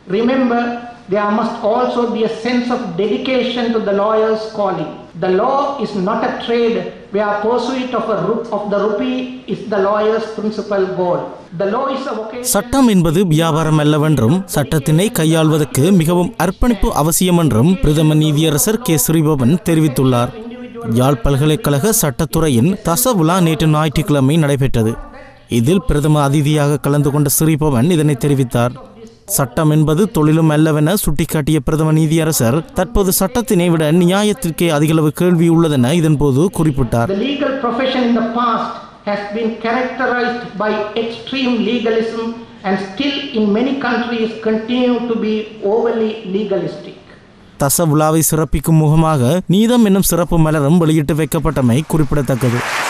Remember, there must also be a sense of dedication to the lawyer's calling. The law is not a trade where pursuit of, a ru- of the rupee is the lawyer's principal goal. The law is a vocation. சட்டம் என்பது வியாபாரம் அல்லவென்றும் சட்டத்தினை கையாள்வதற்கு மிகவும் அர்ப்பணிப்பு அவசியம் என்றும் பிரதம நீதியரசர் K Sri Bhavan தெரிவித்துள்ளார் யாழ் பல்கலைக்கழக சட்டத்துறையின் தச விழா நேற்று ஞாயிற்றுக்கிழமை நடைபெற்றது இதில் பிரதம அதிதியாக கலந்து கொண்ட ஸ்ரீபவன் இதனை தெரிவித்தார் சட்டம் என்பது தொழிலும் அல்லவென சுட்டிக்காட்டிய பிரதம நீதியரசர் தற்போது சட்டத்தினை விட நியாயத்திற்கே அதிகளவு கேள்வி உள்ளதென இதன்போது குறிப்பிட்டார் The legal profession in the past has been characterized by extreme legalism and still in many countries continue to be overly legalistic. தச விழாவை சிறப்பிக்கும் முகமாக நீதம் என்னும் சிறப்பு மலரும் வெளியிட்டு வைக்கப்பட்டமை குறிப்பிடத்தக்கது